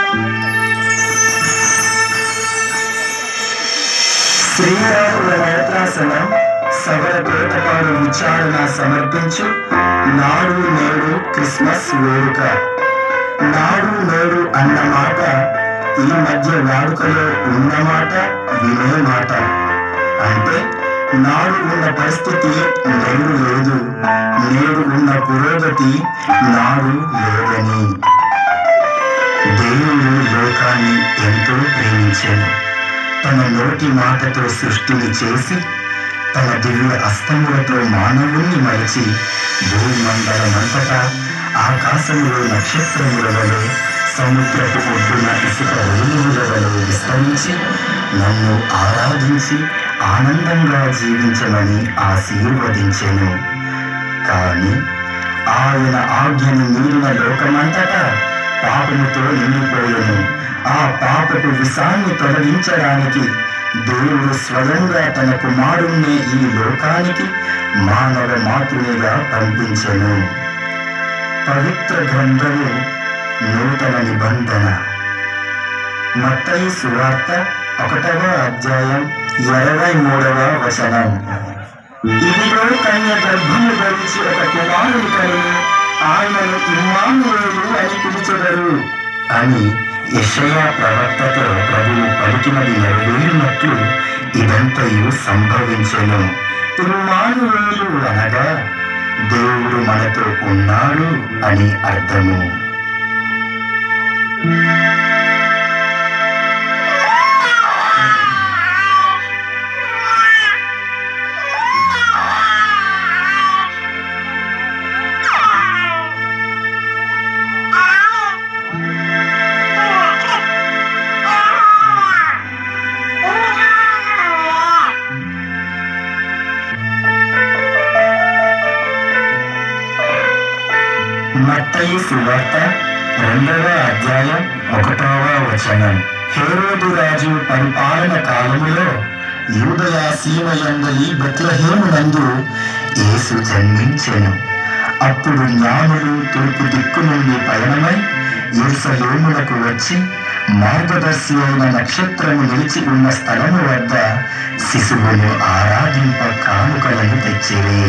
శ్రీరాముల నేత్రాసనం సగల పేటపాడు విచారణ సమర్పించు నాడు నేడు క్రిస్మస్ వేడుక నాడు నేడు అన్న మాట ఈ మధ్య వాడుకలో ఉన్న మాట వినే మాట అంటే నాడు ఉన్న పరిస్థితి నేడు లేదు నేడు ఉన్న పురోగతి నాడు లేదని దేవుడు లోకాన్ని ఎంతో ప్రేమించాను తన నోటి మాటతో సృష్టిని చేసి తన దివ్య అస్తములతో మానవుణ్ణి మలిచి భూమండలమంతటా ఆకాశంలో నక్షత్రముల వలె సముద్రపు ఒడ్డున ఇసుక రేణువుల వలె విస్తరించి నన్ను ఆరాధించి ఆనందంగా జీవించమని ఆశీర్వదించెను కానీ ఆయన ఆజ్ఞను మీరిన లోకమంతటా పాపముతో నిండిపోయెను ఆ పాపపు విషాన్ని తొలగించడానికి దేవుడు స్వయంగా తన కుమారుణ్ణి ఈ లోకానికి మానవ మాతృనిగా పంపించెను పవిత్ర గ్రంథము నూతన నిబంధన మత్తయి సువార్త ఒకటవ అధ్యాయం ఇరవై మూడవ వచనం ఇదిగో కన్య గర్భము ధరించి ఒక కుమారుని కని ఆయనను ఇమ్మానుయేలు అని పిలిచెదరు అని యెషయా ప్రవక్తతో ప్రభువు పలికినది నెరవేరినట్లు ఇదంతయు సంభవించెను ఇమ్మానుయేలు అనగా దేవుడు మనతో ఉన్నాడు అని అర్థము మత్తయి సువార్త రెండవ అధ్యాయం ఒకటవ వచనం హేరోదు రాజు పరిపాలన కాలములో యూదయ సీమ యందలి బెత్లహేమునందు యేసు జన్మించెను అప్పుడు జ్ఞానులు తూర్పు దిక్కు నుండి పయనమై ఎరుసలేములకు వచ్చి మార్గదర్శి అయిన నక్షత్రము నిలిచి ఉన్న స్థలము వద్ద శిశువును ఆరాధింప కానుకలను తెచ్చిరి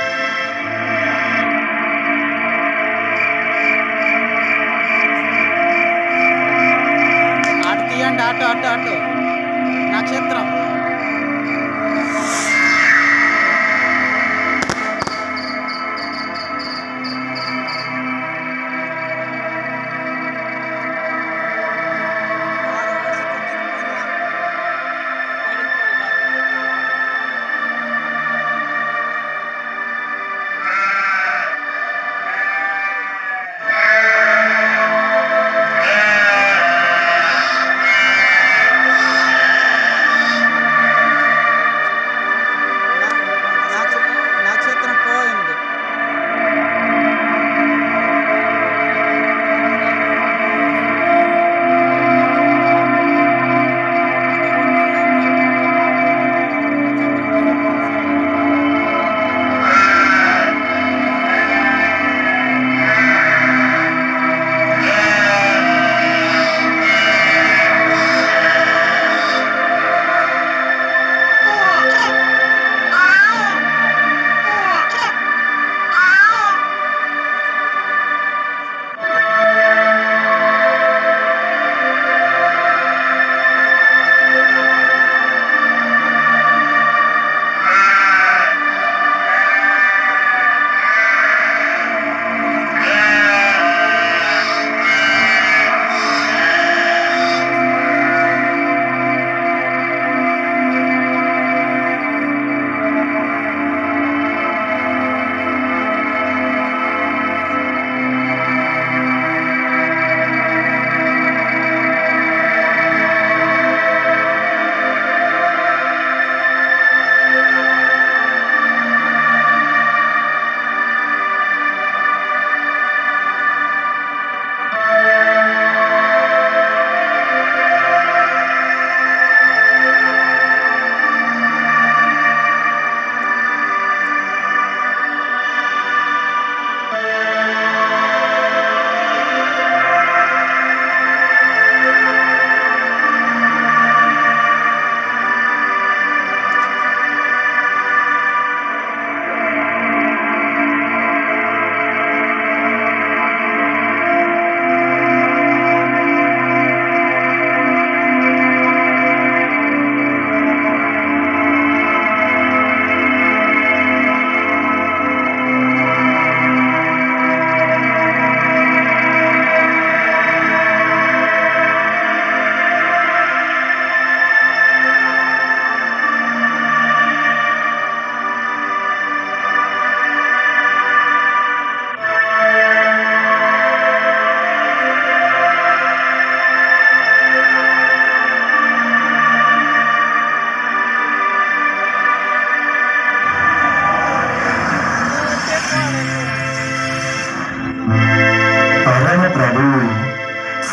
అటు తీయండి అటు అటు అటు నక్షత్రం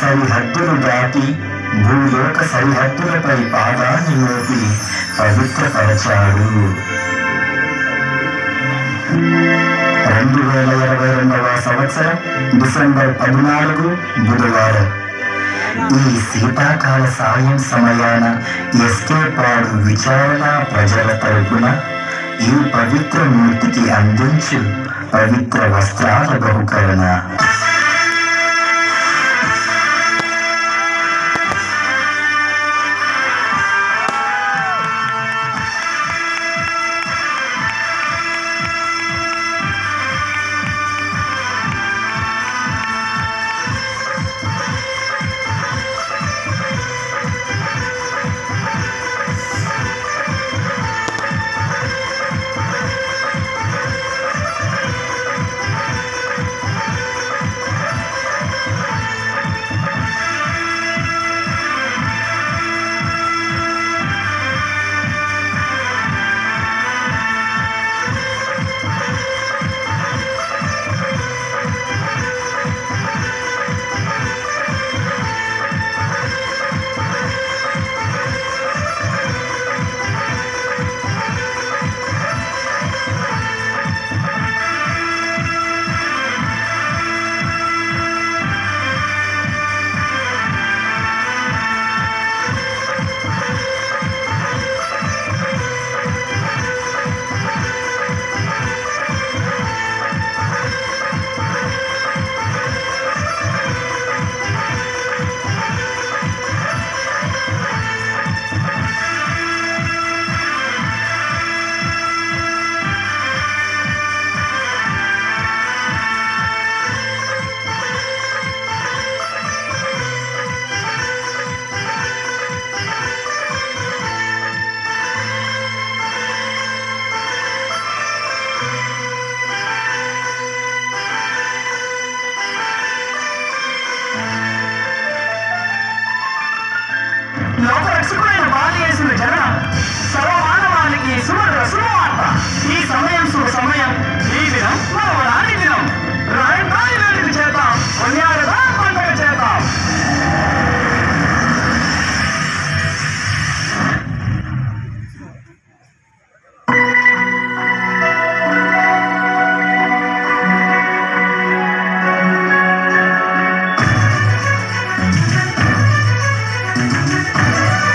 సరిహద్దులు దాటి భూలోక సరిహద్దులపై పాదాన్ని మోపి పవిత్రపరచాడు రెండు వేల ఇరవై రెండవ సంవత్సరం డిసెంబర్ పద్నాలుగు బుధవారం ఈ శీతాకాల సాయం సమయాన ఎస్కేపాడు విచారణ ప్రజల తరపున ఈ పవిత్ర మూర్తికి అందించు పవిత్ర వస్త్రాల బహుకరణ లోకరక్షకుడైన బాలి చేసిన జన సర్వమానవానికి సుమధుర శుభవార్త ఈ సమయం శుభ సమయం ఈ దినం మనవరాని దినం రాయి రాయి వేడుక చేద్దాం కొన్యాడుగా పండుగ చేద్దాం ఆ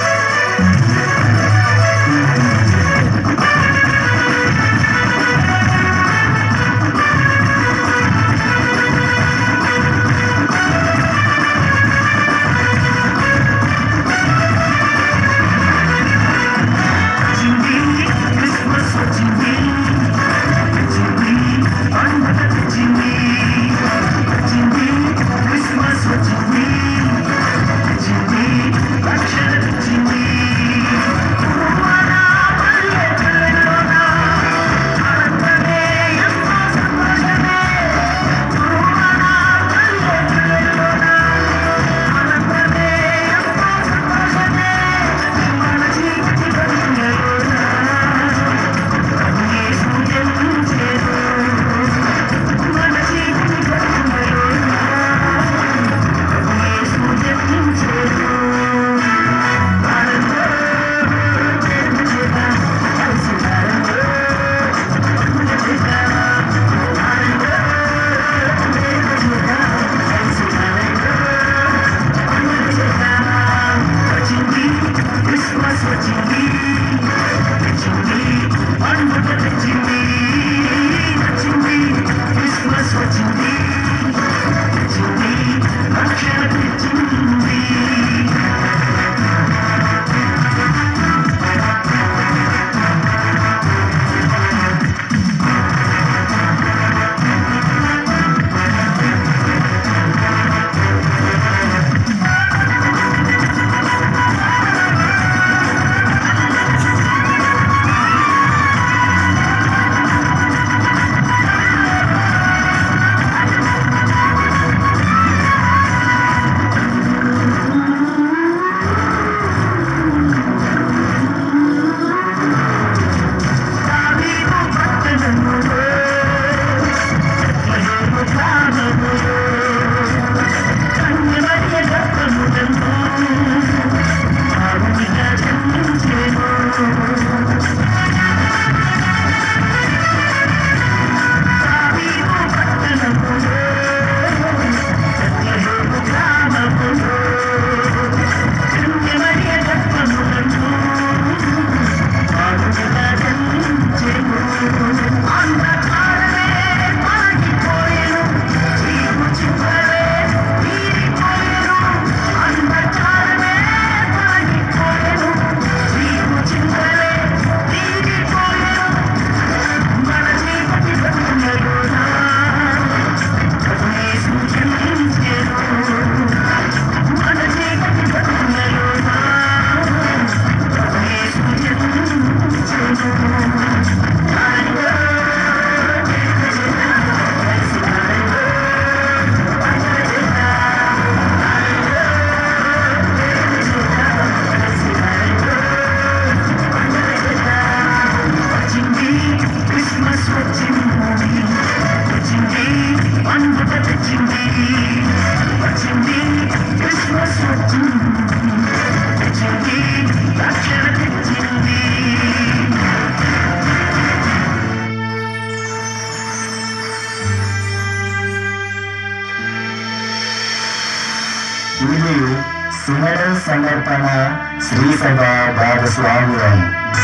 సుమర సమర్పణ శ్రీ సభ భాగస్వాములం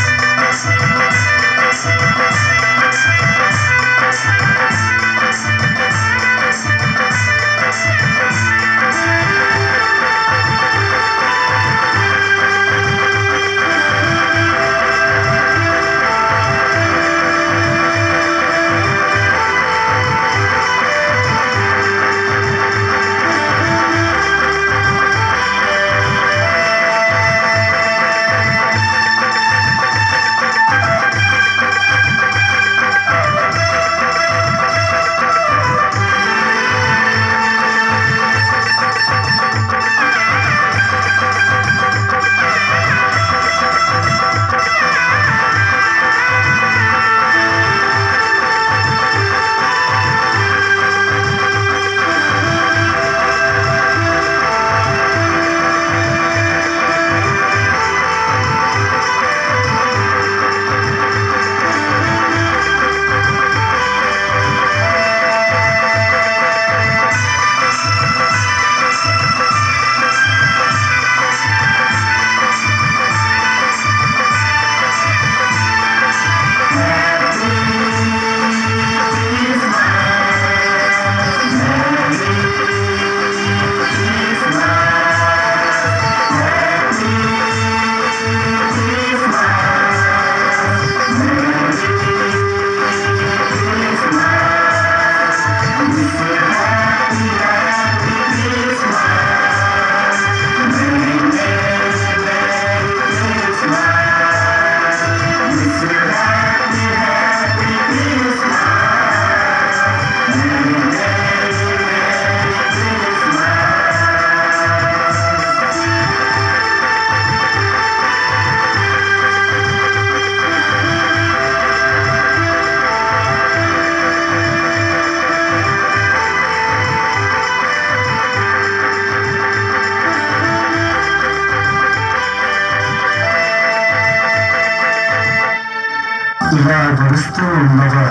ఇలా గడుస్తూ ఉండగా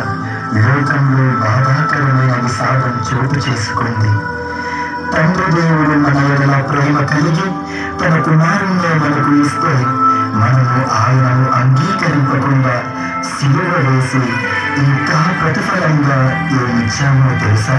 లోకంలో బాధాకరమైన విషాదం చోటు చేసుకుంది తండ్రి దేవుడు మన ఎడల ప్రేమ కలిగి తన కుమారుణ్ణి మనకు ఇస్తే మనము ఆయనను అంగీకరింపకుండా సిలువ వేసి ఇంకా ప్రతిఫలంగా ఏమిచ్చామో తెలుసా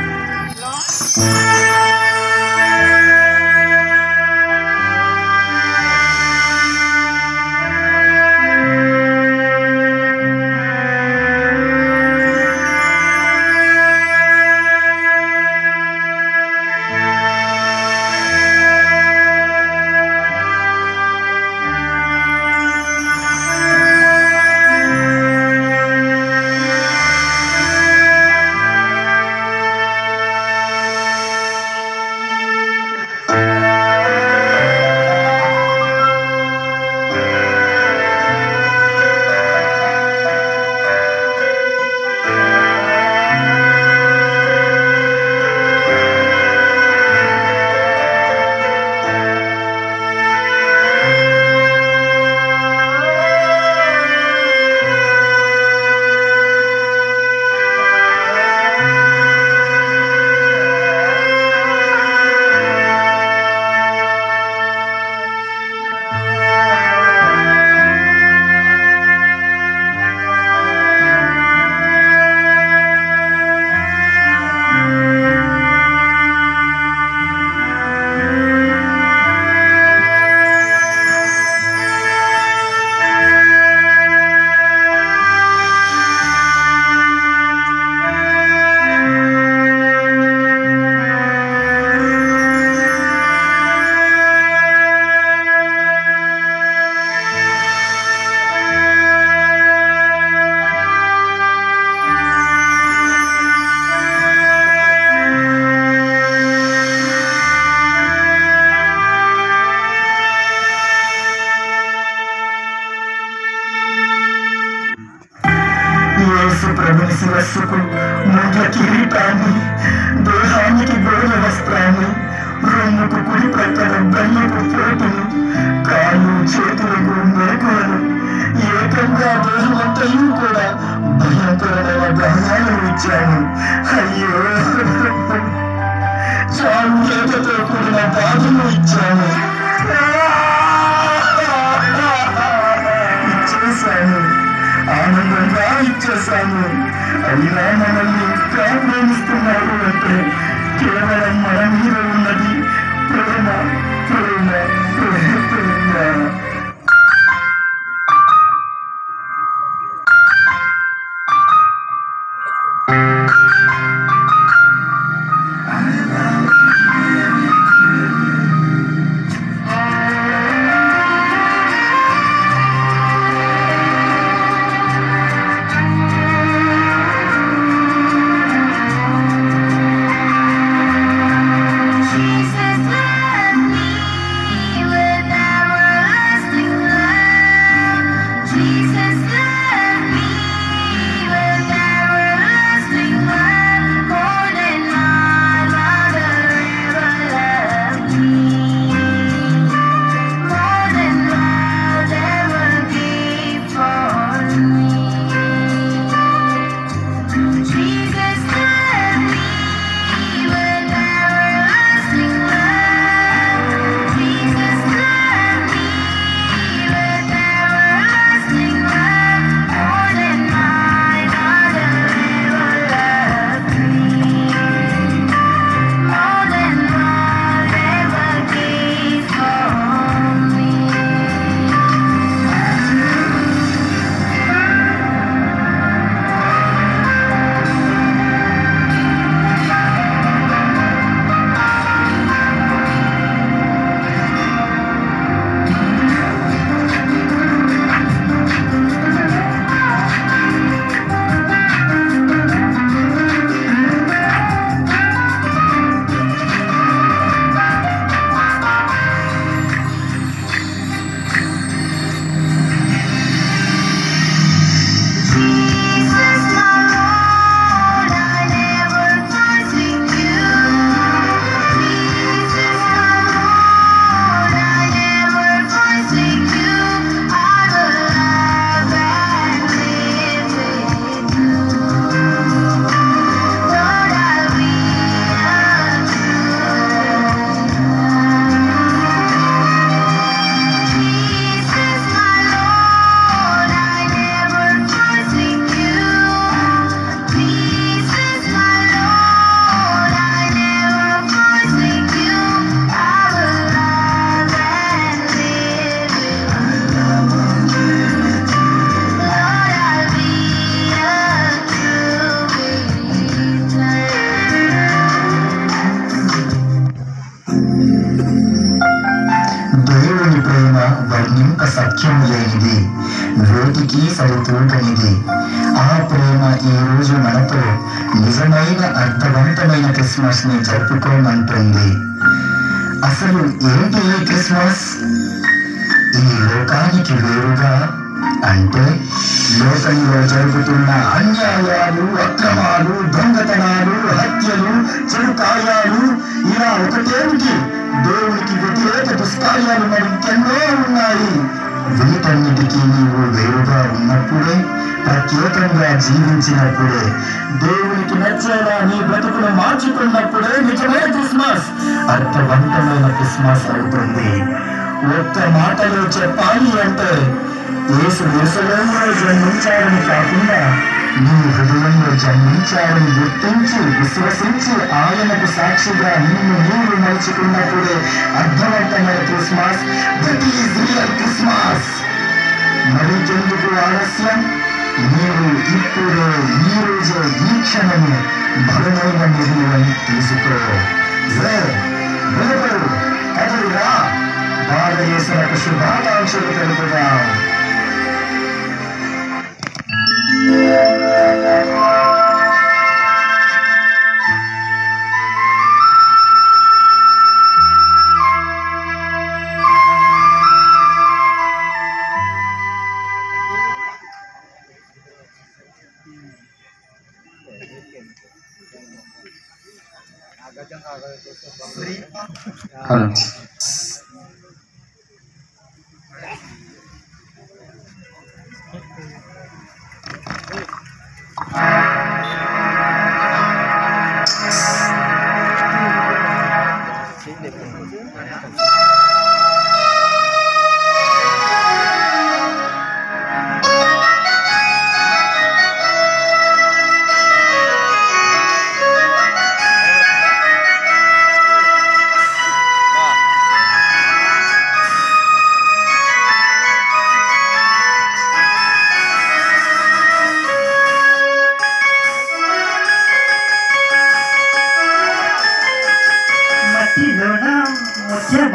యేసు ప్రభు శిరస్సుకు ముండ్ల కిరీటాన్ని దేహానికి గోడ వస్త్రాన్ని రొమ్ముకు కుడి ప్రక్కన బల్లపు పోటును కాళ్ళు చేతులకు మేకులను ఏకంగా దేహమంతయు కూడా భయంకరమైన గాయాలు ఇచ్చాను అయ్యో చావు చేతతో కూడిన బాధలు ఇచ్చాను చేశాము అయినా మనల్ని ఇంకా ప్రేమిస్తున్నారు అంటే కేవలం మన మీద ఉన్నది ప్రేమ ప్రేమ ప్రేమ ప్రేమ Jesus loved me with everlasting love. Jesus loved me with everlasting love. More than my mother ever loved me. More than love ever gave for me. Jesus loved me with everlasting love. Jesus loved me with everlasting love. More than my mother ever loved me. More than love ever gave for me. Jesus, my Lord, I never forsake you. Jesus, my Lord, I never forsake you. I will love and live with you. Lord, I'll be a true. Jesus, my Lord, I never forsake you. Jesus, my Lord, I never forsake you. I will love and live with you. Lord, I'll be a true దేవుని ప్రేమ వర్ణింప సఖ్యం లేనిది వేటికి సరితూగనిది ఆ ప్రేమ ఈ రోజు మనతో నిజమైన అర్థవంతమైన Christmas ని జరుపుకోమంటుంది అసలు ఏంటి ఈ క్రిస్మస్ ఈ లోకానికి వేరుగా అంటే లోకంలో జరుగుతున్న అన్యాయాలు అక్రమాలు దొంగతనాలు హత్యలు చెడు కార్యాలు ఇలా ఒకటేమిటి దేవునికి వ్యతిరేక దుష్కార్యాలు మరి ఇంకెన్నో ఉన్నాయి వీటన్నిటికీ నీవు వేరుగా ఉన్నప్పుడే ప్రత్యేకంగా జీవించినప్పుడే దేవునికి నచ్చేలా నీ బ్రతుకును మార్చుకున్నప్పుడే నిజమైన క్రిస్మస్ అర్థవంతమైన క్రిస్మస్ అవుతుంది ఒక్క మాటలో చెప్పాలి అంటే యేసు యేసులోనే జన్మించాడని కాకుండా నీ హృదయంలో జన్మించాడని గుర్తించి విశ్వసించి ఆయనకు సాక్షిగా నిన్ను నీవు మలుచుకున్నప్పుడే అర్థవంతమైన Christmas that is real Christmas మరికెందుకు ఆలస్యం నీవు ఇప్పుడే ఈ రోజు ఈ క్షణము బలమైన నిర్ణయం తీసుకో లే, వెలుపడు కదలిరా బాధ చేసినకు శుభాకాంక్షలు తెలుపుగా హలో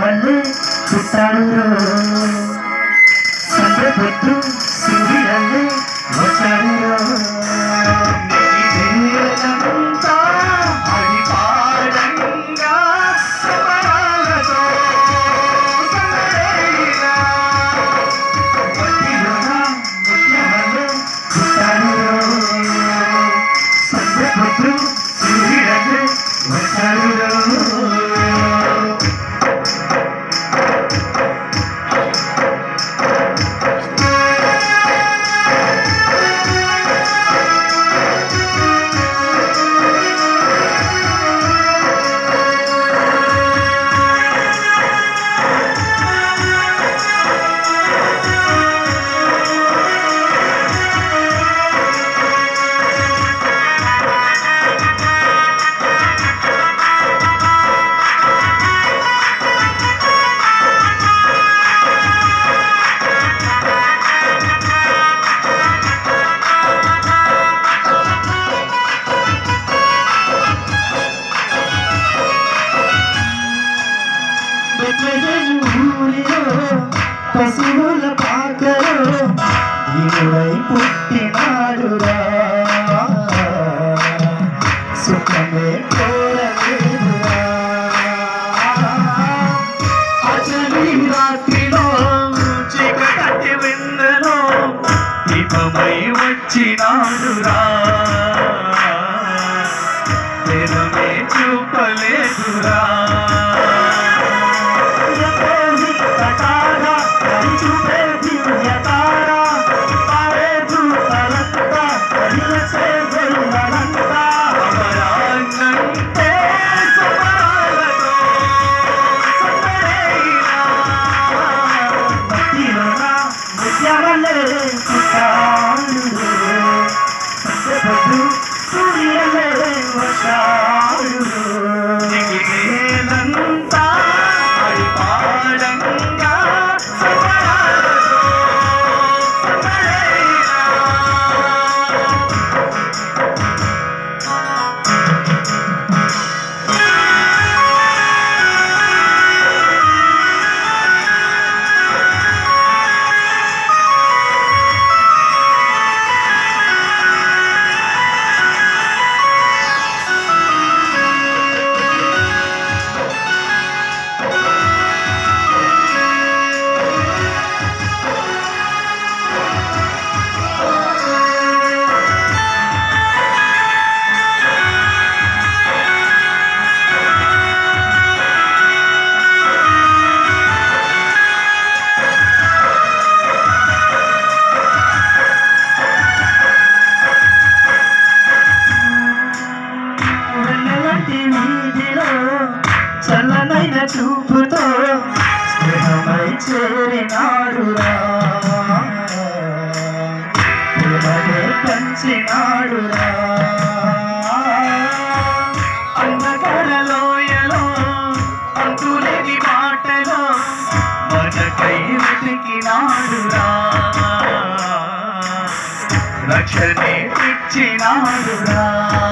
వల్లే పుట్టాడు సంద్రపొద్దు సూర్యుడల్లే వచ్చాడు నిధిదేలంతా హరిపాడంగా సమరాలతో సందడేలా. మట్టిలోన ముత్యమల్లె పుట్టాడు సంద్రపొద్దు సూర్యుడల్లే వచ్చాడు ఊరిలో పశువుల పాకలో దీనుడై పుట్టినాడురా సుఖమే కోరలేదురా అచలి రాత్రిలో చీకటి విందలో దీపమై వచ్చినాడురా తెరమే చూపలేదురా సూర్యులంతా పాడంగా సమరాలతో సమరేలా. వెన్నెలంటి వీధిలో చల్లనైన చూపుతో స్నేహమై చేరినాడురా ప్రేమనే పంచినాడురా అంధకారలోయలో అంతులేని మాటలో మనకై వెతికినాడురా రక్షణే ఇచ్చినాడురా